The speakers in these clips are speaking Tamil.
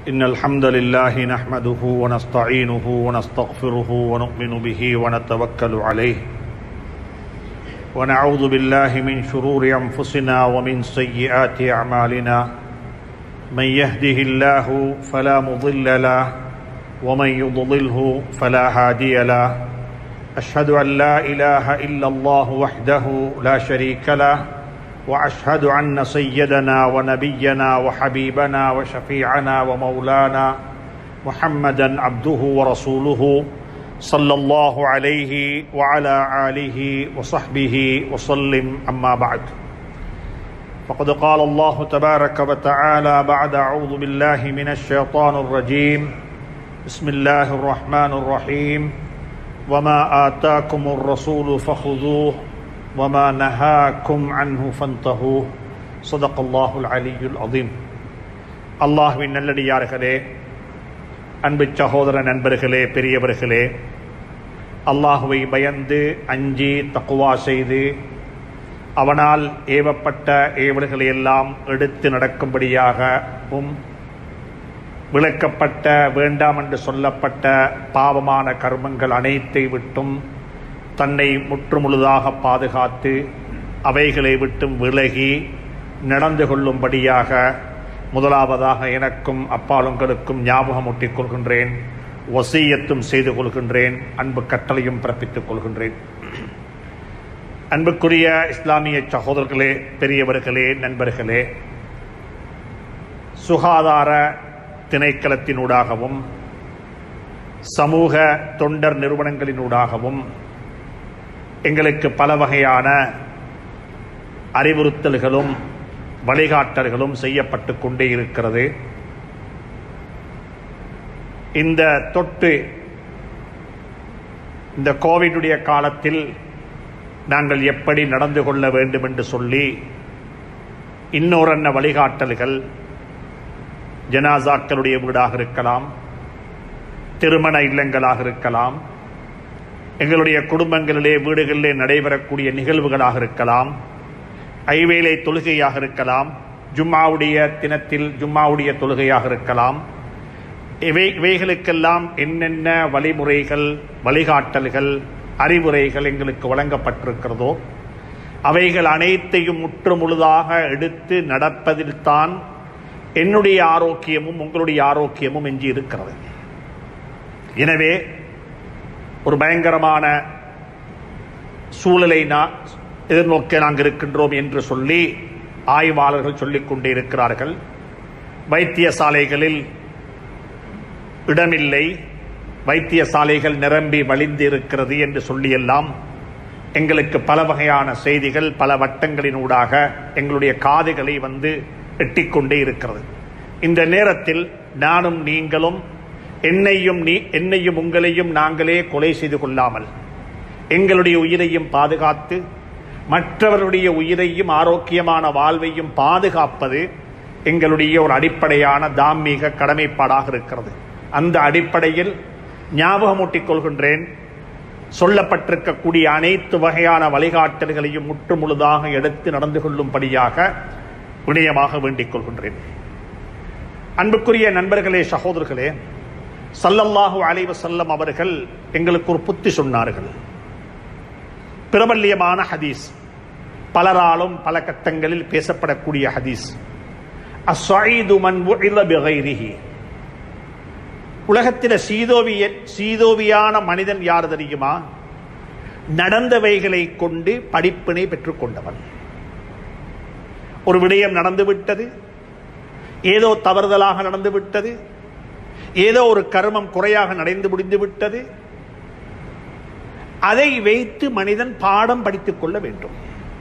إن الحمد لله نحمده ونستعينه ونستغفره ونؤمن به ونتوكل عليه ونعوذ بالله من شرور أنفسنا ومن سيئات أعمالنا من يهده الله فلا مضل له ومن يضلله فلا هادي له أشهد أن لا إله إلا الله وحده لا شريك له واشهد ان سيدنا ونبينا وحبيبنا وشفيعنا ومولانا محمدا عبده ورسوله صلى الله عليه وعلى اله وصحبه وسلم اما بعد فقد قال الله تبارك وتعالى بعد اعوذ بالله من الشيطان الرجيم بسم الله الرحمن الرحيم وما اتاكم الرسول فخذوه وما نهاكم عنه فانتهوا صدق الله العلي العظيم அல்லாஹ்வின் நல்லடியார்களே அன்பு சகோதர நண்பர்களே பெரியவர்களே அல்லாஹுவை பயந்து அஞ்சி தக்குவா செய்து அவனால் ஏவப்பட்ட ஏவல்களை எல்லாம் எடுத்து நடக்கும்படியாகவும் விளக்கப்பட்ட வேண்டாம் என்று சொல்லப்பட்ட பாவமான கர்மங்கள் அனைத்தை விட்டும் தன்னை முற்றுமுழுதாக பாதுகாத்து அவைகளை விட்டும் விலகி நடந்து கொள்ளும்படியாக முதலாவதாக எனக்கும் அப்பாலுங்களுக்கும் ஞாபகம் ஊட்டிக் கொள்கின்றேன் வசீயத்தும் செய்து கொள்கின்றேன் அன்பு கட்டளையும் பிறப்பித்துக் கொள்கின்றேன் அன்புக்குரிய இஸ்லாமிய சகோதரர்களே பெரியவர்களே நண்பர்களே சுகாதார திணைக்களத்தினூடாகவும் சமூக தொண்டர் நிறுவனங்களினூடாகவும் எங்களுக்கு பல வகையான அறிவுறுத்தல்களும் வழிகாட்டல்களும் செய்யப்பட்டு கொண்டே இருக்கிறது இந்த தொட்டு இந்த கோவிடுடைய காலத்தில் நாங்கள் எப்படி நடந்து கொள்ள வேண்டும் என்று சொல்லி இன்னொரன்ன வழிகாட்டல்கள் ஜனாசாக்களுடைய வீடாக இருக்கலாம் திருமண இல்லங்களாக இருக்கலாம் எங்களுடைய குடும்பங்களிலே வீடுகளிலே நடைபெறக்கூடிய நிகழ்வுகளாக இருக்கலாம் ஐவேளை தொழுகையாக இருக்கலாம் ஜும்மாவுடைய தினத்தில் ஜும்மாவுடைய தொழுகையாக இருக்கலாம் இவை இவைகளுக்கெல்லாம் என்னென்ன வழிமுறைகள் வழிகாட்டல்கள் அறிவுரைகள் எங்களுக்கு வழங்கப்பட்டிருக்கிறதோ அவைகள் அனைத்தையும் முற்று முழுதாக எடுத்து நடப்பதில்தான் என்னுடைய ஆரோக்கியமும் உங்களுடைய ஆரோக்கியமும் எஞ்சி இருக்கிறது எனவே ஒரு பயங்கரமான சூழலை நான் எதிர்நோக்க நாங்கள் இருக்கின்றோம் என்று சொல்லி ஆய்வாளர்கள் சொல்லிக் கொண்டே இருக்கிறார்கள் வைத்தியசாலைகளில் இடமில்லை வைத்தியசாலைகள் நிரம்பி வழிந்து இருக்கிறது என்று சொல்லியெல்லாம் எங்களுக்கு பல வகையான செய்திகள் பல வட்டங்களினூடாக எங்களுடைய காதுகளை வந்து எட்டிக்கொண்டே இருக்கிறது இந்த நேரத்தில் நானும் நீங்களும் என்னையும் நீ என்னையும் உங்களையும் நாங்களே கொலை செய்து கொள்ளாமல் எங்களுடைய உயிரையும் பாதுகாத்து மற்றவருடைய உயிரையும் ஆரோக்கியமான வாழ்வையும் பாதுகாப்பது எங்களுடைய ஒரு அடிப்படையான தார்மீக கடமைப்பாடாக இருக்கிறது அந்த அடிப்படையில் ஞாபகமூட்டிக் கொள்கின்றேன் சொல்லப்பட்டிருக்கக்கூடிய அனைத்து வகையான வழிகாட்டல்களையும் முற்று முழுதாக எடுத்து நடந்து கொள்ளும்படியாக விடயமாக வேண்டிக் கொள்கின்றேன் அன்புக்குரிய நண்பர்களே சகோதரர்களே சல்லல்லாஹு அலைவ செல்லம் அவர்கள் எங்களுக்கு ஒரு புத்தி சொன்னார்கள் பிரபல்யமான ஹதீஸ் பலராலும் பல கட்டங்களில் பேசப்படக்கூடிய ஹதீஸ் உலகத்தில சீதோவிய சீதோவியான மனிதன் யார் தெரியுமா நடந்தவைகளை கொண்டு படிப்பினை பெற்றுக்கொண்டவன் ஒரு விடயம் நடந்துவிட்டது ஏதோ தவறுதலாக நடந்துவிட்டது ஏதோ ஒரு கர்மம் குறையாக நடந்து முடிந்து விட்டது அதை வைத்து மனிதன் பாடம் படித்துக் கொள்ள வேண்டும்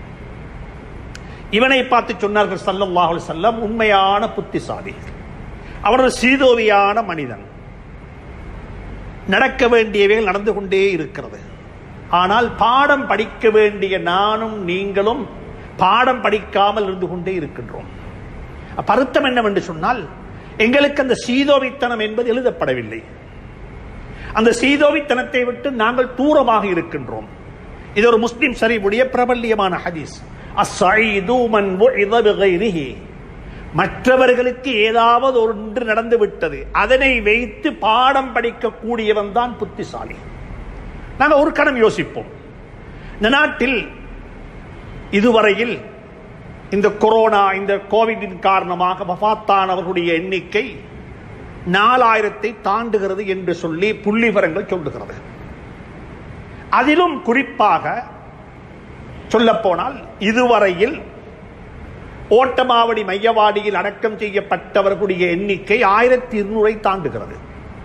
இவனை பார்த்து சொன்னார்கள் சல்லல்லாஹு செல்லம் உண்மையான புத்திசாலி அவர் ஒரு சீதோவியான மனிதன் நடக்க வேண்டியவைகள் நடந்து கொண்டே இருக்கிறது ஆனால் பாடம் படிக்க வேண்டிய நானும் நீங்களும் பாடம் படிக்காமல் இருந்து கொண்டே இருக்கின்றோம் பருத்தம் என்னவென்று சொன்னால் எங்களுக்கு அந்த சீதோவித்தனம் என்பது எழுதப்படவில்லை அந்த சீதோவித்தனத்தை விட்டு நாங்கள் தூரமாக இருக்கின்றோம் இது ஒரு முஸ்லிம் சரிவுடைய பிரபல்யமான ஹதீஸ் அஸ்ஸஈது மன் உஇத பிகைரிஹி மற்றவர்களுக்கு ஏதாவது ஒன்று நடந்து விட்டது அதனை வைத்து பாடம் படிக்கக்கூடியவன் தான் புத்திசாலி நாங்கள் ஒரு கணம் யோசிப்போம் இந்த நாட்டில் இதுவரையில் இந்த கொரோனா இந்த கோவிடின் காரணமாக வஃத்தானவர்களுடைய எண்ணிக்கை நாலாயிரத்தை தாண்டுகிறது என்று சொல்லி புள்ளிவரங்கள் சொல்லுகிறது அதிலும் குறிப்பாக சொல்லப்போனால் இதுவரையில் ஓட்டமாவடி மையவாடியில் அடக்கம் செய்யப்பட்டவர்களுடைய எண்ணிக்கை ஆயிரத்தி இருநூறை தாண்டுகிறது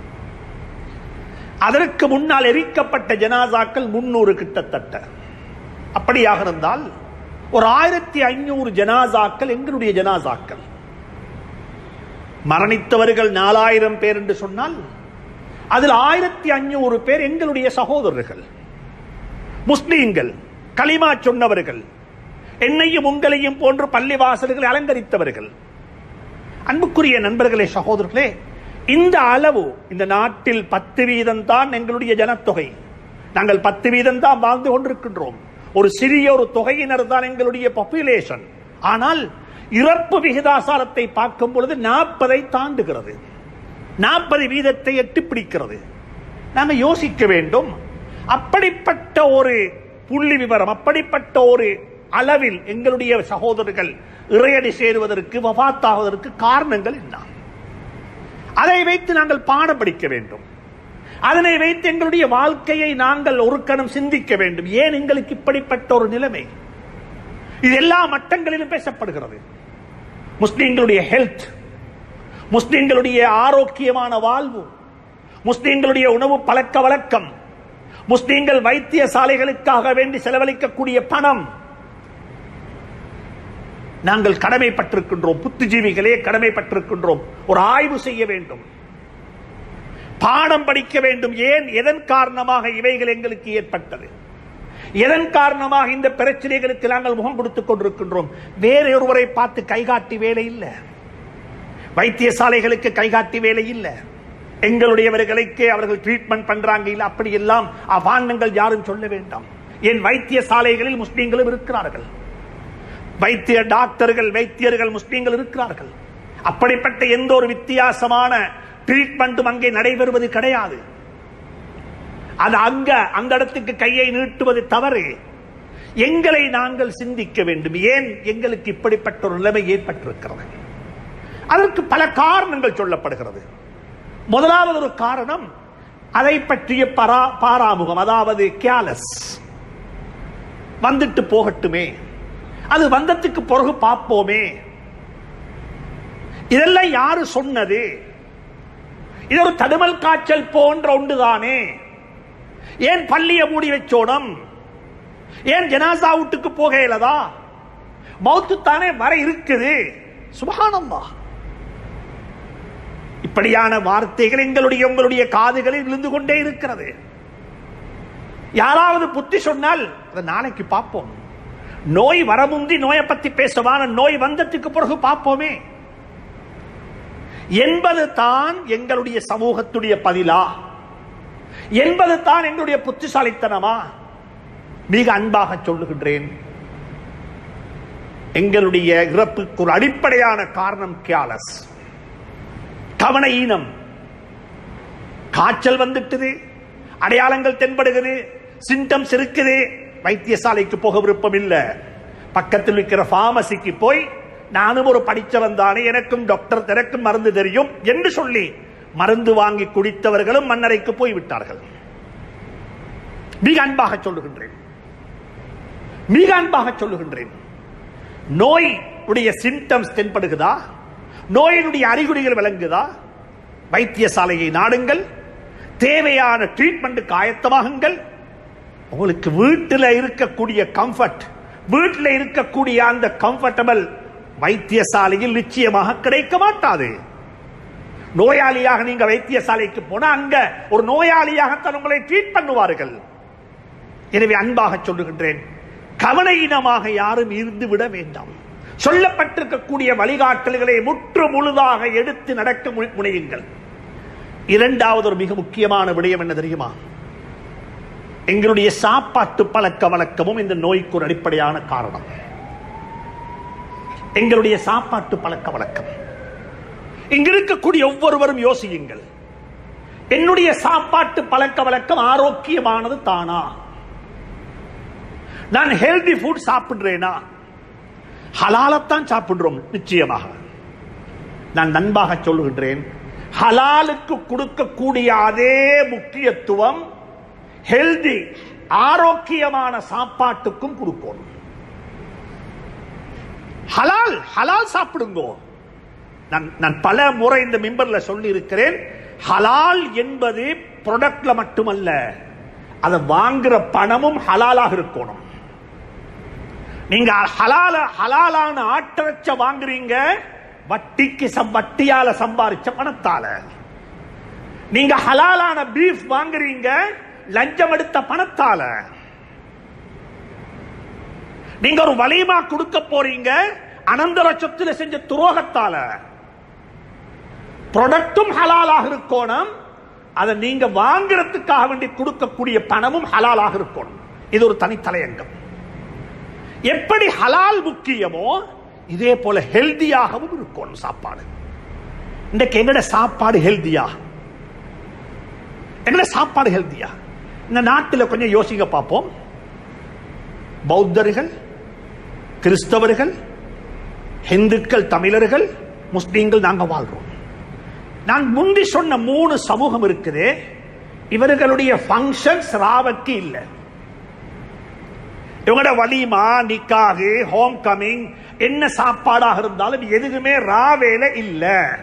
அதற்கு முன்னால் எரிக்கப்பட்ட ஜனாசாக்கள் முன்னூறு கிட்டத்தட்ட அப்படியாக இருந்தால் ஒரு ஆயிரத்தி ஐநூறு ஜனாசாக்கள் எங்களுடைய ஜனாசாக்கள் மரணித்தவர்கள் நாலாயிரம் பேர் என்று சொன்னால் அதில் ஆயிரத்தி ஐநூறு பேர் எங்களுடைய சகோதரர்கள் முஸ்லீம்கள் களிமா சொன்னவர்கள் என்னையும் உங்களையும் போன்று பள்ளிவாசல்களை அலங்கரித்தவர்கள் அன்புக்குரிய நண்பர்களே சகோதரர்களே இந்த அளவு இந்த நாட்டில் பத்து வீதம் தான் எங்களுடைய ஜனத்தொகை நாங்கள் பத்து வீதம் தான் வாழ்ந்து கொண்டிருக்கின்றோம் ஒரு சிறிய ஒரு தொகையினர் தான் எங்களுடைய பாப்புலேஷன் ஆனால் இறப்பு விகிதாசாரத்தை பார்க்கும் பொழுது நாற்பதை தாண்டுகிறது நாற்பது வீதத்தை எட்டு பிடிக்கிறது நாங்கள் யோசிக்க வேண்டும் அப்படிப்பட்ட ஒரு புள்ளி விவரம் அப்படிப்பட்ட ஒரு அளவில் எங்களுடைய சகோதரர்கள் இறையடி சேருவதற்கு வபாத்தாவதற்கு காரணங்கள் என்ன அதை வைத்து நாங்கள் பாடம் படிக்க வேண்டும் அதனை வைத்து எங்களுடைய வாழ்க்கையை நாங்கள் ஒரு கணம் சிந்திக்க வேண்டும் ஏன் எங்களுக்கு இப்படிப்பட்ட ஒரு நிலைமை இது எல்லா மட்டங்களிலும் பேசப்படுகிறது முஸ்லிம்களுடைய ஹெல்த் முஸ்லிம்களுடைய ஆரோக்கியமான வாழ்வு முஸ்லிம்களுடைய உணவு பழக்க வழக்கம் முஸ்லிம்கள் வைத்திய சாலைகளுக்காக வேண்டி செலவழிக்கக்கூடிய பணம் நாங்கள் கடமைப்பட்டிருக்கின்றோம் புத்திஜீவிகளே கடமைப்பட்டிருக்கின்றோம் ஒரு ஆய்வு செய்ய வேண்டும் பாடம் படிக்க வேண்டும் ஏன் எதன் காரணமாக இவைகள் எங்களுக்கு ஏற்பட்டது எதன் காரணமாக இந்த பிரச்சனைகளுக்கு நாங்கள் முகம் கொடுத்துக் கொண்டிருக்கின்றோம் வேற ஒருவரை பார்த்து கைகாட்டி வேலை இல்லை வைத்தியசாலைகளுக்கு கைகாட்டி வேலை இல்லை எங்களுடையவர்களுக்கு அவர்கள் ட்ரீட்மெண்ட் பண்றாங்க இல்ல அப்படி எல்லாம் அவாண்டங்கள் யாரும் சொல்ல வேண்டாம் என் வைத்தியசாலைகளில் முஸ்லீம்களும் இருக்கிறார்கள் வைத்திய டாக்டர்கள் வைத்தியர்கள் முஸ்லீம்கள் இருக்கிறார்கள் அப்படிப்பட்ட எந்த ஒரு வித்தியாசமான ட்ரீட்மெண்ட்டும் அங்கே நடைபெறுவது கிடையாது அது அங்க அந்த இடத்துக்கு கையை நீட்டுவது தவறு எங்களை நாங்கள் சிந்திக்க வேண்டும் ஏன் எங்களுக்கு இப்படிப்பட்ட ஒரு நிலைமை ஏற்பட்டிருக்கிறது அதற்கு பல காரணங்கள் சொல்லப்படுகிறது முதலாவது ஒரு காரணம் அதை பற்றிய பரா பாராமுகம் அதாவது கேலஸ் வந்துட்டு போகட்டுமே அது வந்ததுக்கு பிறகு பார்ப்போமே இதெல்லாம் யாரு சொன்னது இது ஒரு தடுமல் காய்ச்சல் போன்ற ஒன்றுதானே ஏன் பள்ளிய மூடி வச்சோடம் ஏன் ஜனாசா வீட்டுக்கு போக இயலதா மௌத்து தானே வர இருக்குது சுபகானந்தா இப்படியான வார்த்தைகள் எங்களுடைய உங்களுடைய காதுகளில் விழுந்து கொண்டே இருக்கிறது யாராவது புத்தி சொன்னால் அதை நாளைக்கு பார்ப்போம் நோய் வரமுந்தி நோயை பத்தி பேசுவான நோய் வந்ததுக்கு பிறகு பார்ப்போமே என்பது தான் எங்களுடைய சமூகத்துடைய பதிலா என்பது தான் எங்களுடைய புத்திசாலித்தனமா மிக அன்பாக சொல்லுகின்றேன் எங்களுடைய இறப்புக்கு ஒரு அடிப்படையான காரணம் கேலஸ் கவன ஈனம் காய்ச்சல் வந்துட்டுது அடையாளங்கள் தென்படுகிறது சிம்டம்ஸ் இருக்குது வைத்தியசாலைக்கு போக விருப்பம் இல்லை பக்கத்தில் இருக்கிற பார்மசிக்கு போய் நானும் ஒரு படிச்சவன் தானே எனக்கும் டாக்டர் எனக்கும் மருந்து தெரியும் என்று சொல்லி மருந்து வாங்கி குடித்தவர்களும் மன்னரைக்கு போய் விட்டார்கள் மிக அன்பாக சொல்லுகின்றேன் மிக அன்பாக சொல்லுகின்றேன் நோய் உடைய சிம்டம்ஸ் தென்படுகிறதா நோயினுடைய அறிகுறிகள் விளங்குதா வைத்தியசாலையை நாடுங்கள் தேவையான ட்ரீட்மெண்ட்டுக்கு ஆயத்தமாகுங்கள் உங்களுக்கு வீட்டில் இருக்கக்கூடிய கம்ஃபர்ட் வீட்டில் இருக்கக்கூடிய அந்த கம்ஃபர்டபிள் வைத்தியசாலையில் நிச்சயமாக கிடைக்க மாட்டாது நோயாளியாக நீங்க வைத்தியசாலைக்கு போனா அங்க ஒரு நோயாளியாகத்தான் உங்களை ட்ரீட் பண்ணுவார்கள் எனவே அன்பாக சொல்லுகின்றேன் கவனையினமாக யாரும் இருந்து விட வேண்டாம் சொல்லப்பட்டிருக்கக்கூடிய வழிகாட்டல்களை முற்று முழுதாக எடுத்து நடக்க மு- முனையுங்கள் இரண்டாவது ஒரு மிக முக்கியமான விடயம் என்ன தெரியுமா எங்களுடைய சாப்பாட்டு பழக்க வழக்கமும் இந்த நோய்க்கு ஒரு அடிப்படையான காரணம் எங்களுடைய சாப்பாட்டு பழக்க வழக்கம் இங்க இருக்கக்கூடிய ஒவ்வொருவரும் யோசியுங்கள் என்னுடைய சாப்பாட்டு பழக்க வழக்கம் ஆரோக்கியமானது தானா நான் ஹெல்தி ஃபுட் சாப்பிடுறேனா ஹலாலத்தான் சாப்பிடுறோம் நிச்சயமாக நான் நண்பாக சொல்லுகின்றேன் ஹலாலுக்கு கொடுக்கக்கூடிய அதே முக்கியத்துவம் ஹெல்தி ஆரோக்கியமான சாப்பாட்டுக்கும் கொடுக்கணும் ஹலால் ஹலால் சாப்பிடுங்கோ நான் நான் பல முறை இந்த மிம்பர்ல சொல்லி இருக்கிறேன் ஹலால் என்பது ப்ராடக்ட்ல மட்டுமல்ல அதை வாங்குற பணமும் ஹலாலாக இருக்கணும் நீங்க ஹலால ஹலாலான ஆட்டிறைச்ச வாங்குறீங்க வட்டிக்கு சம் வட்டியால சம்பாரிச்ச பணத்தால நீங்க ஹலாலான பீஃப் வாங்குறீங்க லஞ்சம் எடுத்த பணத்தால நீங்க ஒரு வலிமா கொடுக்க போறீங்க அனந்தர சொத்துல செஞ்ச துரோகத்தால ப்ராடக்டும் ஹலாலாக இருக்கணும் அதை நீங்க வாங்குறதுக்காக வேண்டி கொடுக்கக்கூடிய பணமும் ஹலாலாக இருக்கணும் இது ஒரு தனித்தலையங்கம் எப்படி ஹலால் முக்கியமோ இதே போல ஹெல்தியாகவும் இருக்கணும் சாப்பாடு இன்றைக்கு எங்கட சாப்பாடு ஹெல்தியா எங்கட சாப்பாடு ஹெல்தியா இந்த நாட்டில் கொஞ்சம் யோசிக்க பார்ப்போம் பௌத்தர்கள் கிறிஸ்தவர்கள் ஹிந்துக்கள் தமிழர்கள் முஸ்லீம்கள் நாங்க வாழ்றோம் நான் முந்தி சொன்ன மூணு சமூகம் இருக்குது இவர்களுடைய ஃபங்க்ஷன்ஸ் ராவக்கு இல்லை இவங்களோட வலிமா நிக்காகு ஹோம் கமிங் என்ன சாப்பாடாக இருந்தாலும் எதுவுமே ராவேல இல்ல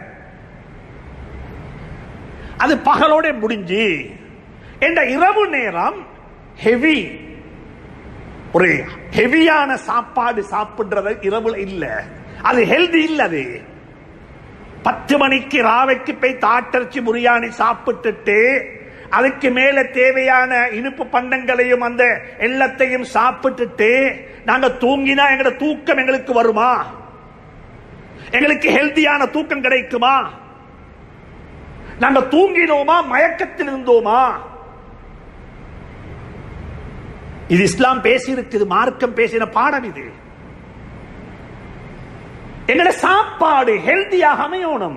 அது பகலோட முடிஞ்சு என்ற இரவு நேரம் ஹெவி ஒரு ஹெவியான சாப்பாடு சாப்பிடுறது இரவுல இல்ல அது ஹெல்தி இல்ல அது பத்து மணிக்கு ராவைக்கு போய் தாட்டரிச்சு முரியாணி சாப்பிட்டுட்டு அதுக்கு மேல தேவையான இனிப்பு பண்டங்களையும் அந்த எல்லத்தையும் சாப்பிட்டுட்டு நாங்க தூங்கினா எங்களோட தூக்கம் எங்களுக்கு வருமா எங்களுக்கு ஹெல்தியான தூக்கம் கிடைக்குமா நாங்க தூங்கினோமா மயக்கத்தில் இருந்தோமா இது இஸ்லாம் பேசி இருக்குது மார்க்கம் பேசின பாடம் இது எங்களோட சாப்பாடு ஹெல்தியாக அமையணும்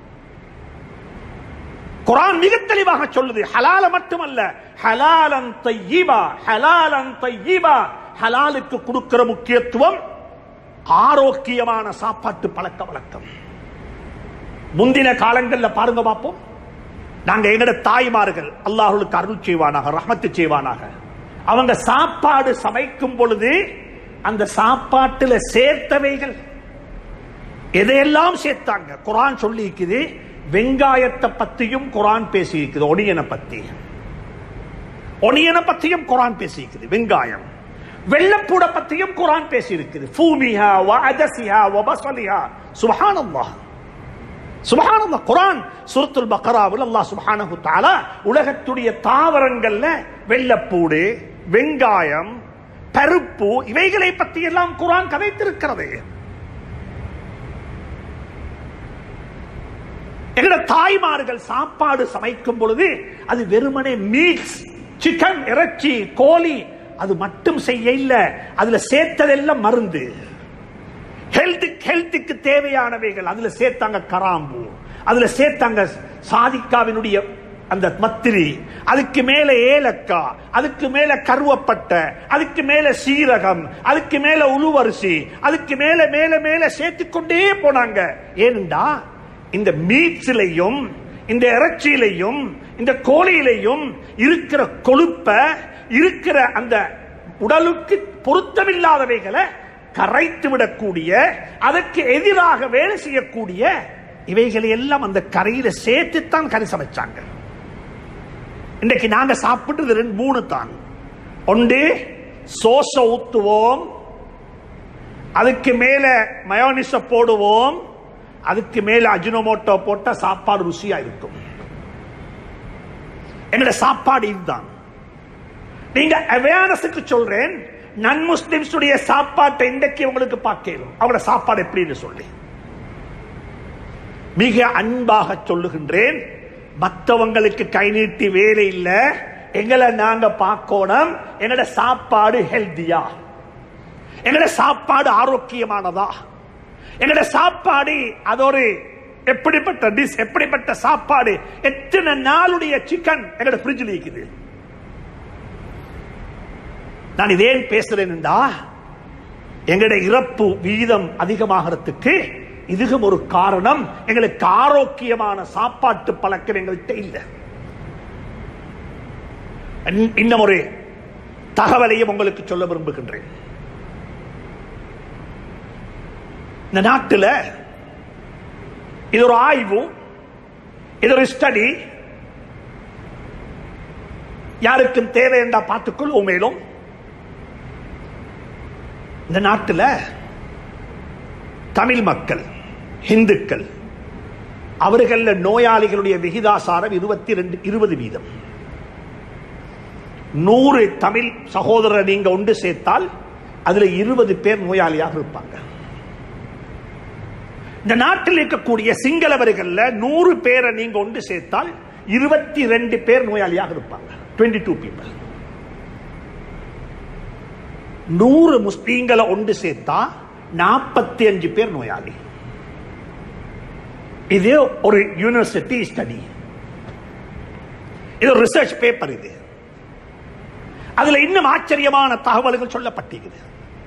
குரான் மிக தெளிவாக சொல்லுது ஹலால மட்டுமல்ல ஹலாலன் தையிபா ஹலாலன் தையிபா ஹலாலுக்கு கொடுக்கிற முக்கியத்துவம் ஆரோக்கியமான சாப்பாட்டு பழக்க வழக்கம் முந்தின காலங்களில் பாருங்க பார்ப்போம் நாங்க எங்கட தாய்மார்கள் அல்லாஹுக்கு அருள் செய்வானாக ரஹமத்து செய்வானாக அவங்க சாப்பாடு சமைக்கும் பொழுது அந்த சாப்பாட்டுல சேர்த்தவைகள் எதையெல்லாம் சேர்த்தாங்க குரான் சொல்லி இருக்குது வெங்காயத்தை பத்தியும் குரான் பேசி இருக்குது ஒனியனை பத்தி ஒனியனை பத்தியும் குரான் பேசி இருக்குது வெங்காயம் வெள்ளப்பூட பத்தியும் குரான் பேசி இருக்குது ஃபூமிஹா வ அதசிஹா வ பஸலிஹா சுப்ஹானல்லாஹ் சுபஹானல்லாஹ் குரான் சூரத்துல் பக்ராவில் அல்லாஹ் சுப்ஹானஹு தஆலா உலகத்துடைய தாவரங்கள்ல வெள்ளப்பூடு வெங்காயம் பருப்பு இவைகளை பற்றி எல்லாம் குரான் கதைத்திருக்கிறது எங்களோட தாய்மார்கள் சாப்பாடு சமைக்கும் பொழுது அது வெறுமனே மீட்ஸ் சிக்கன் இறைச்சி கோழி அது மட்டும் செய்ய இல்ல அதுல சேர்த்ததெல்லாம் மருந்து ஹெல்த் ஹெல்த்துக்கு தேவையானவைகள் அதுல சேர்த்தாங்க கராம்பு அதுல சேர்த்தாங்க சாதிக்காவினுடைய அந்த மத்திரி அதுக்கு மேல ஏலக்காய் அதுக்கு மேல கருவப்பட்டை அதுக்கு மேல சீரகம் அதுக்கு மேல உளுவரிசி அதுக்கு மேல மேல மேல சேர்த்து கொண்டே போனாங்க ஏனென்றா இந்த மீட்ஸ்லையும் இந்த இறைச்சியிலையும் இந்த கோழியிலையும் இருக்கிற கொழுப்ப இருக்கிற அந்த உடலுக்கு பொருத்தமில்லாதவைகளை கரைத்து விடக்கூடிய அதற்கு எதிராக வேலை செய்யக்கூடிய இவைகளை எல்லாம் அந்த கரையில சேர்த்துத்தான் கறி சமைச்சாங்க இன்றைக்கு நாங்க சாப்பிட்டது ரெண்டு மூணு தான் ஒன்று சோச ஊத்துவோம் அதுக்கு மேல மயோனிஸ போடுவோம் அதுக்கு மேல அஜினோமோட்டோ போட்ட சாப்பாடு ருசியா இருக்கும் என்னோட சாப்பாடு இதுதான் நீங்க அவேர்னஸுக்கு சொல்றேன் நன் முஸ்லிம்ஸ் உடைய சாப்பாட்டை இன்றைக்கு உங்களுக்கு பார்க்கணும் அவங்களோட சாப்பாடு எப்படின்னு சொல்லி மிக அன்பாக சொல்லுகின்றேன் மற்றவங்களுக்கு கை நீட்டி வேலை இல்ல எங்களை நாங்க பார்க்கணும் எங்களோட சாப்பாடு ஹெல்தியா எங்களோட சாப்பாடு ஆரோக்கியமானதா எங்கட சாப்பாடு அது ஒரு எப்படிப்பட்ட டிஷ் எப்படிப்பட்ட சாப்பாடு எத்தனை நாளுடைய சிக்கன் எங்கட ஃப்ரிட்ஜில் இருக்குது நான் இதேன் பேசுறேன் என்றா எங்கட இறப்பு வீதம் அதிகமாகிறதுக்கு இதுவும் ஒரு காரணம் எங்களுக்கு ஆரோக்கியமான சாப்பாட்டு பழக்கம் எங்கள்கிட்ட இல்லை இன்ன- இன்னும் ஒரு தகவலையும் உங்களுக்கு சொல்ல விரும்புகின்றேன் இந்த நாட்டில் இது ஒரு ஆய்வு இது ஒரு ஸ்டடி யாருக்கும் தேவை என்றா பார்த்துக்கொள்வோம் மேலும் இந்த நாட்டில் தமிழ் மக்கள் இந்துக்கள் அவர்கள் நோயாளிகளுடைய விகிதாசாரம் இருபத்தி ரெண்டு இருபது வீதம் நூறு தமிழ் சகோதரரை நீங்க ஒன்று சேர்த்தால் அதுல இருபது பேர் நோயாளியாக இருப்பாங்க இந்த நாட்டில் இருக்கக்கூடிய சிங்களவர்கள்ல நூறு பேரை நீங்க ஒன்று சேர்த்தால் இருபத்தி ரெண்டு பேர் நோயாளியாக இருப்பாங்க டுவெண்ட்டி டூ பீப்புள் நூறு முஸ்லீம்களை ஒன்று சேர்த்தா நாற்பத்தி அஞ்சு பேர் நோயாளி இது ஒரு யூனிவர்சிட்டி ஸ்டடி இது ஒரு ரிசர்ச் பேப்பர் இது அதுல இன்னும் ஆச்சரியமான தகவல்கள் சொல்லப்பட்டிருக்குது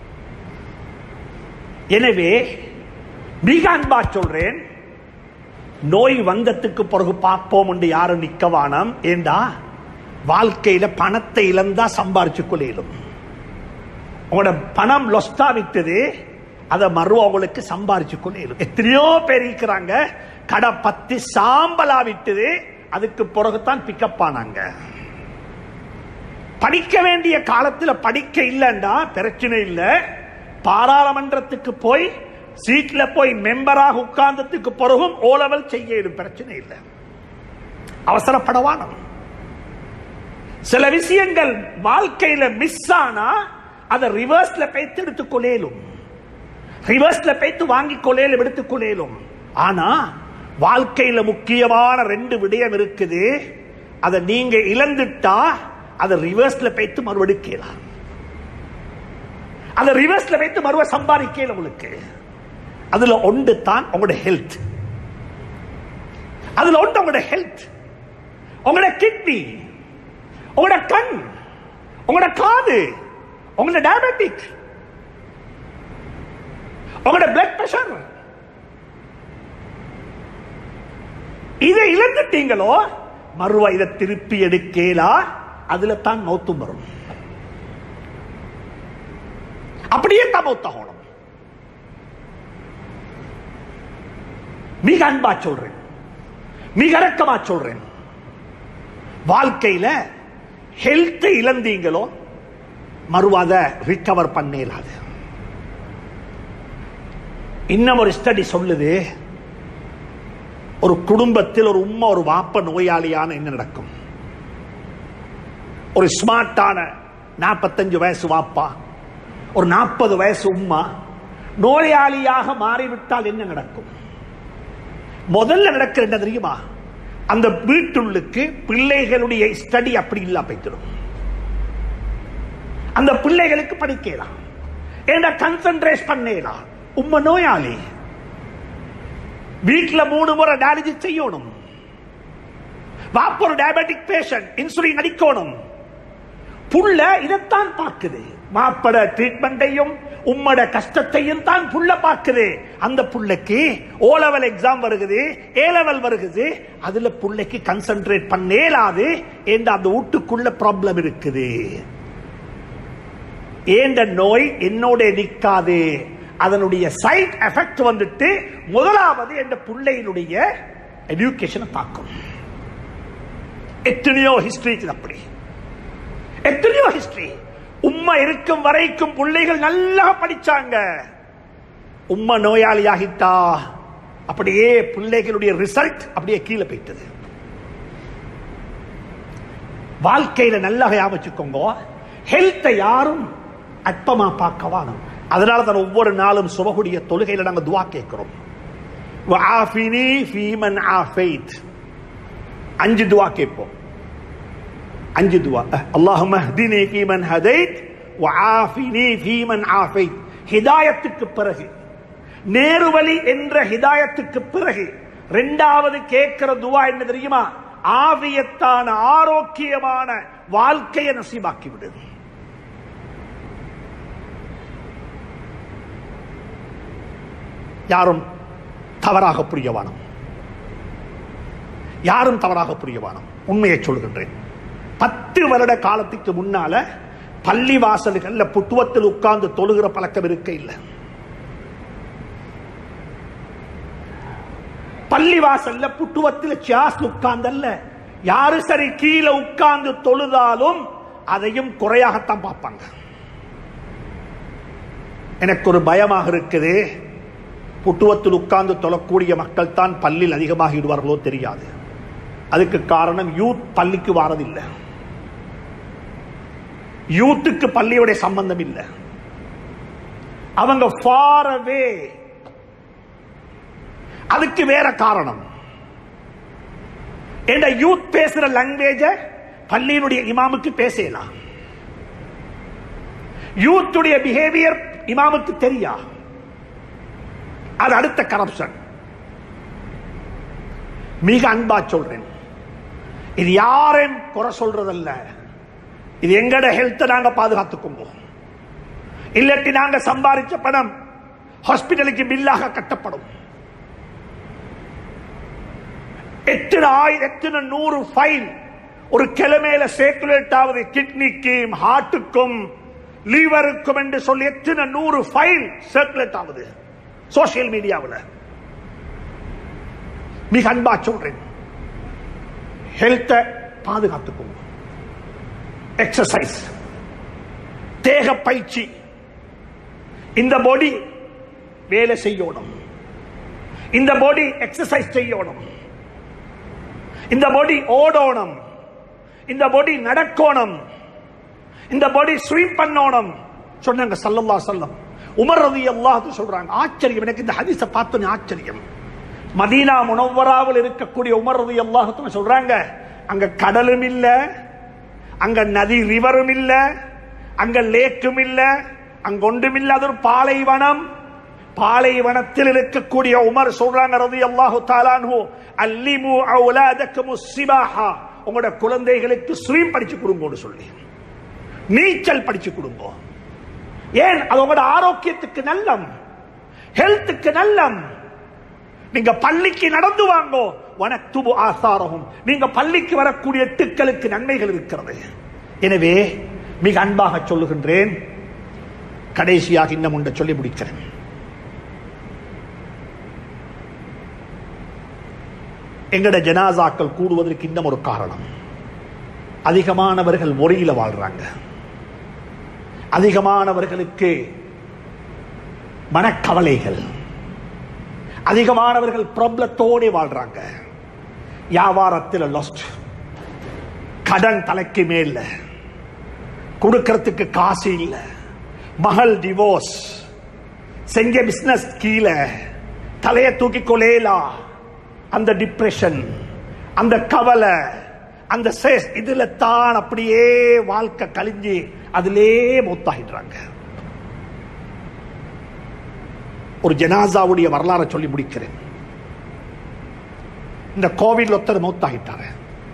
எனவே மிக அன்பா சொல்றேன் நோய் வந்ததுக்கு பிறகு பார்ப்போம் என்று யாரும் நிக்க வானம் ஏண்டா வாழ்க்கையில பணத்தை இழந்தா சம்பாரிச்சு கொள்ளையிலும் உங்களோட பணம் லொஸ்டா விட்டது அதை மறுவ உங்களுக்கு சம்பாரிச்சு கொள்ளையிலும் எத்தனையோ பேர் இருக்கிறாங்க கடை பத்தி சாம்பலா விட்டது அதுக்கு பிறகுதான் பிக்கப் ஆனாங்க படிக்க வேண்டிய காலத்தில் படிக்க இல்லைண்டா பிரச்சனை இல்லை பாராளுமன்றத்துக்கு போய் சீட்ல போய் மெம்பராக உட்கார்ந்ததுக்கு பிறகும் ஓ லெவல் செய்ய பிரச்சனை இல்லை அவசரப்படவானம் சில விஷயங்கள் வாழ்க்கையில மிஸ் ஆனா அதை ரிவர்ஸ்ல பேத்து எடுத்துக்கொள்ளேலும் ரிவர்ஸ்ல பேத்து வாங்கி கொள்ளேலும் எடுத்துக்கொள்ளேலும் ஆனா வாழ்க்கையில முக்கியமான ரெண்டு விடயம் இருக்குது அதை நீங்க இழந்துட்டா அதை ரிவர்ஸ்ல பேத்து மறுவெடுக்கலாம் அதை ரிவர்ஸ்ல வைத்து மறுவ சம்பாதிக்கல உங்களுக்கு அதுல ஒன்று தான் உங்களோட ஹெல்த் அதுல ஒன்று உங்களோட ஹெல்த் உங்களோட கிட்னி உங்களோட கண் உங்களோட காது உங்களோட டயபெட்டிக் உங்களோட பிளட் பிரஷர் இதை இழந்துட்டீங்களோ மறுவா இதை திருப்பி எடுக்கலா அதுல தான் மௌத்தும் வரும் அப்படியே தான் மௌத்தாகணும் மிக அன்பா சொல்றேன் மிக அடக்கமா சொல்றேன் வாழ்க்கையில ஹெல்த் இழந்தீங்களோ மறுவாத ரிகவர் பண்ணேலாது இன்னும் ஒரு ஸ்டடி சொல்லுது ஒரு குடும்பத்தில் ஒரு உம்மா ஒரு வாப்ப நோயாளியான என்ன நடக்கும் ஒரு ஸ்மார்ட்டான நாற்பத்தஞ்சு வயசு வாப்பா ஒரு நாற்பது வயசு உம்மா நோயாளியாக மாறிவிட்டால் என்ன நடக்கும் முதல்ல நடக்கிற என்ன தெரியுமா அந்த வீட்டுள்ளுக்கு பிள்ளைகளுடைய ஸ்டடி அப்படி இல்ல போய்த்திடும் அந்த பிள்ளைகளுக்கு படிக்கலாம் ஏன்னா கன்சன்ட்ரேட் பண்ணலாம் உம்ம நோயாளி வீட்டுல மூணு முறை டயாலிசிஸ் செய்யணும் வாப்ப ஒரு டயபெட்டிக் பேஷண்ட் இன்சுலின் அடிக்கணும் புள்ள இதைத்தான் பார்க்குது மாப்பட ட்ரீட்மெண்ட்டையும் உம்மட கஷ்டத்தையும் தான் புள்ள பார்க்குது அந்த புள்ளைக்கு ஓ லெவல் எக்ஸாம் வருகுது ஏ லெவல் வருகுது அதுல புள்ளைக்கு கன்சென்ட்ரேட் பண்ணேலாது ஏண்ட அந்த வீட்டுக்குள்ள ப்ராப்ளம் இருக்குது ஏண்ட நோய் என்னோட நிக்காது அதனுடைய சைட் எஃபெக்ட் வந்துட்டு முதலாவது என்ற பிள்ளையினுடைய எஜுகேஷனை பார்க்கும் எத்தனையோ ஹிஸ்டரி அப்படி எத்தனையோ ஹிஸ்டரி உம்மா இருக்கும் வரைக்கும் பிள்ளைகள் நல்லா படிச்சாங்க உம்மா நோயாளி ஆகிட்டா அப்படியே பிள்ளைகளுடைய ரிசல்ட் அப்படியே கீழே போயிட்டது வாழ்க்கையில நல்லா ஞாபகம் ஹெல்த்தை யாரும் அற்பமா பார்க்க வேணும் அதனால தான் ஒவ்வொரு நாளும் சுபகுடைய தொழுகையில நாங்க துவா கேட்கிறோம் வஆஃபினி ஃபீமன் ஆஃபைத் அஞ்சு துவா கேட்போம் அஞ்சு துவா அல்லாஹும்ம ஹ்தினி ஃபீமன் ஹதைத் வஆஃபினி ஃபீமன் ஆஃபைத் ஹிதாயத்துக்கு பிறகு நேருவழி என்ற ஹிதாயத்துக்கு பிறகு இரண்டாவது கேட்கிற துவா என்ன தெரியுமா ஆவியத்தான ஆரோக்கியமான வாழ்க்கையை நசீபாக்கி விடு யாரும் தவறாக புரியவானம் யாரும் தவறாக புரியவானம் உண்மையை சொல்கின்றேன் பத்து வருட காலத்துக்கு முன்னால பள்ளி வாசல்கள்ல புத்துவத்தில் உட்கார்ந்து தொழுகிற பழக்கம் இருக்க இல்லை பள்ளி வாசல்ல புட்டுவத்தில் சியாஸ் உட்கார்ந்தல்ல யாரு சரி கீழே உட்கார்ந்து தொழுதாலும் அதையும் குறையாகத்தான் பார்ப்பாங்க எனக்கு ஒரு பயமாக இருக்குது புட்டுவத்தில் உட்கார்ந்து தொழக்கூடிய மக்கள் தான் பள்ளியில் அதிகமாகிடுவார்களோ தெரியாது அதுக்கு காரணம் யூத் பள்ளிக்கு வாரதில்லை யூத்துக்கு பள்ளியுடைய சம்பந்தம் இல்லை அவங்க far away அதுக்கு வேற காரணம் என்ற யூத் பேசுற லாங்குவேஜ பள்ளியினுடைய இமாமுக்கு பேசலாம் யூத்துடைய பிஹேவியர் இமாமுக்கு தெரியா அது அடுத்த கரப்ஷன் மிக அன்பா சொல்றேன் இது யாரையும் குறை சொல்றதல்ல இது எங்கட ஹெல்த்தை நாங்க பாதுகாத்துக்கோங்க இல்லாட்டி நாங்க சம்பாதிச்ச பணம் ஹாஸ்பிட்டலுக்கு பில்லாக கட்டப்படும் எத்தனை ஆயிரம் எத்தனை நூறு ஃபைல் ஒரு கிழமையில சேக்குலேட் ஆகுது கிட்னிக்கும் ஹார்ட்டுக்கும் லீவருக்கும் என்று சொல்லி எத்தனை நூறு ஃபைல் சர்க்குலேட் ஆகுது சோசியல் மீடியாவில் மிக அன்பா சொல்றேன் ஹெல்த்தை பாதுகாத்துக்கோங்க எக்ஸசைஸ் தேக பயிற்சி இந்த பாடி வேலை செய்யணும் இந்த பாடி எக்ஸசைஸ் செய்யணும் இந்த பாடி ஓடோணும் இந்த பாடி நடக்கணும் இந்த பாடி ஸ்வீப் பண்ணணும் சொன்னாங்க சல்லல்லா சொல்லம் உமர் ரதி அல்லாஹ் சொல்றாங்க ஆச்சரியம் எனக்கு இந்த ஹதீஸை பார்த்தோன்னே ஆச்சரியம் மதீனா முனவராவில் இருக்கக்கூடிய உமர் ரதி அல்லாஹ் சொல்றாங்க அங்க கடலும் இல்ல அங்க நதி ரிவரும் இல்ல அங்க லேக்கும் இல்ல அங்க ஒன்றும் இல்ல அது ஒரு பாலைவனம் பாலைவனத்தில் இருக்கக்கூடிய உமர் சொல்றாங்க ரதி அல்லாஹு தாலானு அல்லிமு அவுலாதக்கும் சிபாஹா உங்களோட குழந்தைகளுக்கு ஸ்வீம் படிச்சு கொடுங்கன்னு சொல்லி நீச்சல் படிச்சு கொடுங்க ஏன் அது உங்களோட ஆரோக்கியத்துக்கு நல்லம் ஹெல்த்துக்கு நல்லம் நீங்க பள்ளிக்கு நடந்து வாங்கோ வனத்துபு ஆசாரகும் நீங்க பள்ளிக்கு வரக்கூடிய எட்டுக்களுக்கு நன்மைகள் இருக்கிறது எனவே மிக அன்பாக சொல்லுகின்றேன் கடைசியாக இன்னும் ஒன்றை சொல்லி முடிக்கிறேன் எங்கட ஜனாசாக்கள் கூடுவதற்கு இன்னும் ஒரு காரணம் அதிகமானவர்கள் மொழியில வாழ்றாங்க அதிகமானவர்களுக்கு மனக்கவலைகள் அதிகமானவர்கள் ப்ராப்ளத்தோட வாழ்றாங்க வியாபாரத்தில் லாஸ்ட் கடன் தலைக்கு மேல கொடுக்கறதுக்கு காசு இல்ல மகள் டிவோர்ஸ் செஞ்ச பிசினஸ் கீழே தலையை தூக்கி கொலேலா அந்த டிப்ரெஷன் அந்த கவலை அந்த சேஸ் இதுல தான் அப்படியே வாழ்க்கை கழிஞ்சு அதிலே மூத்தாகிடுறாங்க ஒரு ஜனாசாவுடைய வரலாறை சொல்லி முடிக்கிறேன் இந்த கோவிட் ஒருத்தர் மௌத்தாகிட்டாரு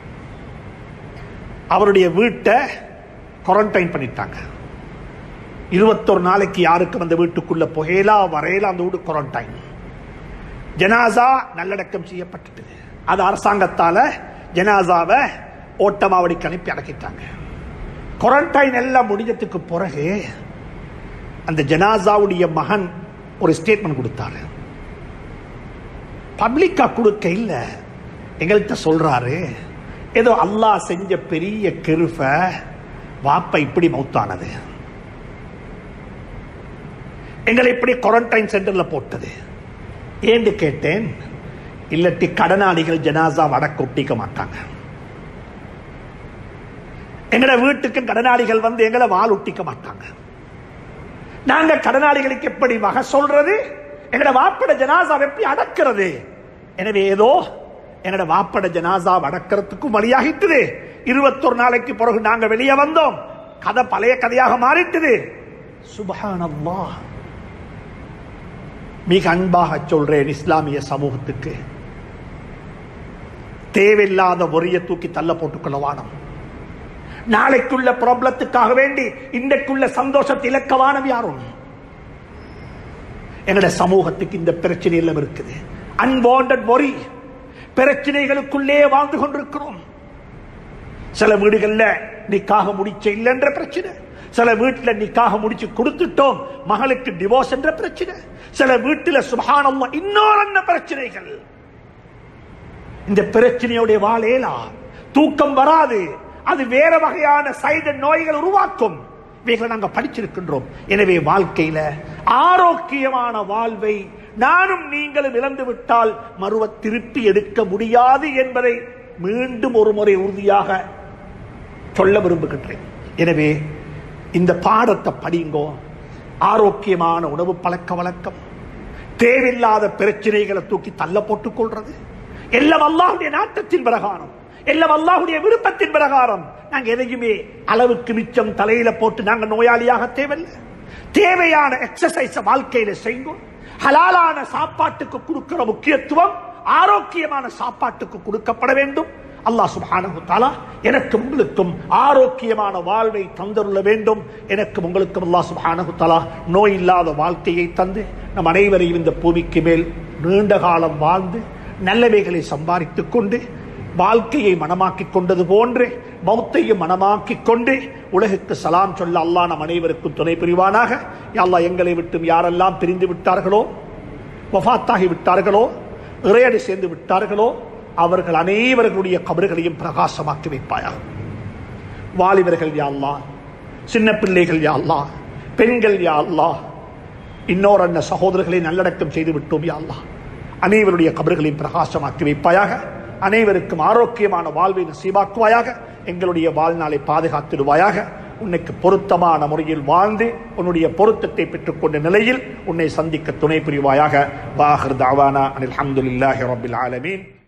அவருடைய வீட்டை குவாரண்டைன் பண்ணிட்டாங்க இருபத்தொரு நாளைக்கு யாருக்கும் அந்த வீட்டுக்குள்ள புகையலா வரையலா அந்த வீடு குவாரண்டைன் ஜனாசா நல்லடக்கம் செய்யப்பட்டது அது அரசாங்கத்தால ஜனாசாவை ஓட்டமாவடிக்கு அனுப்பி அடக்கிட்டாங்க குவாரண்டைன் எல்லாம் முடிஞ்சதுக்கு பிறகு அந்த ஜனாசாவுடைய மகன் ஒரு ஸ்டேட்மெண்ட் கொடுத்தாரு பப்ளிக்கா கொடுக்க இல்ல எங்கள்கிட்ட சொல்றாரு ஏதோ அல்லாஹ் செஞ்ச பெரிய கிருஃப வாப்ப இப்படி மௌத்தானது எங்களை இப்படி குவாரண்டைன் சென்டர்ல போட்டது ஏன்னு கேட்டேன் இல்லட்டி கடனாளிகள் ஜனாசா வடக்கு ஒட்டிக்க மாட்டாங்க எங்கட வீட்டுக்கு கடனாளிகள் வந்து எங்களை வால் ஒட்டிக்க மாட்டாங்க நாங்க கடனாளிகளுக்கு எப்படி வகை சொல்றது எங்கட வாப்பட ஜனாசா எப்படி அடக்கிறது எனவே ஏதோ எங்கட வாப்பட ஜனாசா அடக்கிறதுக்கும் வழியாகிட்டுது இருபத்தொரு நாளைக்கு பிறகு நாங்க வெளியே வந்தோம் கதை பழைய கதையாக மாறிட்டுது சுபஹானல்லாஹ் மிக அன்பாக சொல்றேன் இஸ்லாமிய சமூகத்துக்கு தேவையில்லாத ஒரிய தூக்கி தள்ள போட்டுக்கொள்ள வானம் நாளைக்குள்ள ப்ராப்ளத்துக்காக வேண்டி இன்றைக்குள்ள சந்தோஷத்தை இலக்க வானம் யாரும் எங்களுடைய சமூகத்துக்கு இந்த பிரச்சனை எல்லாம் இருக்குது அன்வாண்டட் மொழி பிரச்சனைகளுக்குள்ளே வாழ்ந்து கொண்டிருக்கிறோம் சில வீடுகள்ல நிக்காக முடிச்ச இல்லைன்ற பிரச்சனை சில வீட்டுல நிக்காக முடிச்சு கொடுத்துட்டோம் மகளுக்கு டிவோர்ஸ் என்ற பிரச்சனை சில வீட்டுல சுபானம்மா இன்னொரு என்ன பிரச்சனைகள் இந்த பிரச்சனையுடைய வாழேலா தூக்கம் வராது அது வேற வகையான சைடு நோய்கள் உருவாக்கும் இவைகளை நாங்கள் படிச்சிருக்கின்றோம் எனவே வாழ்க்கையில ஆரோக்கியமான வாழ்வை நானும் நீங்களும் இழந்து விட்டால் மறுவ திருப்பி எடுக்க முடியாது என்பதை மீண்டும் ஒரு முறை உறுதியாக சொல்ல விரும்புகின்றேன் எனவே இந்த பாடத்தை படிங்கோ ஆரோக்கியமான உணவு பழக்க வழக்கம் தேவையில்லாத பிரச்சனைகளை தூக்கி தள்ள போட்டுக் கொள்றது எல்லாம் அல்லாஹுடைய நாட்டத்தின் பிரகாரம் எல்லாம் அல்லாஹுடைய விருப்பத்தின் பிரகாரம் நாங்க எதையுமே அளவுக்கு மிச்சம் தலையில போட்டு நாங்க நோயாளியாக தேவையில்லை தேவையான எக்ஸசைஸ் வாழ்க்கையில செய்யும் ஹலாலான சாப்பாட்டுக்கு கொடுக்கிற முக்கியத்துவம் ஆரோக்கியமான சாப்பாட்டுக்கு கொடுக்கப்பட வேண்டும் அல்லாஹ் சுப்ஹானஹு தஆலா எனக்கும் உங்களுக்கும் ஆரோக்கியமான வாழ்வை தந்தருள வேண்டும் எனக்கும் உங்களுக்கும் அல்லாஹ் சுப்ஹானஹு தஆலா நோய் இல்லாத வாழ்க்கையை தந்து நம் அனைவரையும் இந்த பூமிக்கு மேல் நீண்ட காலம் வாழ்ந்து நல்லவைகளை சம்பாதித்துக் கொண்டு வாழ்க்கையை மனமாக்கிக் கொண்டது போன்று மௌத்தையும் மனமாக்கிக் கொண்டு உலகுக்கு சலாம் சொல்ல அல்லாஹ் நம் அனைவருக்கும் துணை புரிவானாக யா அல்லாஹ் எங்களை விட்டும் யாரெல்லாம் பிரிந்து விட்டார்களோ வஃபாத்தாகி விட்டார்களோ இறையடி சேர்ந்து விட்டார்களோ அவர்கள் அனைவர்களுடைய கபறுகளையும் பிரகாசமாக்கி வைப்பாயா வாலிபர்கள் யா அல்லாஹ் சின்ன பிள்ளைகள் யா அல்லாஹ் பெண்கள் யா அல்லாஹ் இன்னொரு அண்ண சகோதரர்களை நல்லடக்கம் செய்து விட்டோம் யா அல்லாஹ் அனைவருடைய கபறுகளையும் பிரகாசமாக்கி வைப்பாயாக அனைவருக்கும் ஆரோக்கியமான வாழ்வை நசீபாக்குவாயாக எங்களுடைய வாழ்நாளை பாதுகாத்திடுவாயாக உன்னைக்கு பொருத்தமான முறையில் வாழ்ந்து உன்னுடைய பொருத்தத்தை பெற்றுக்கொண்ட நிலையில் உன்னை சந்திக்க துணை புரிவாயாக வாஹர் தாவானா அனில் அஹமதுல்லாஹி ரபில் ஆலமீன்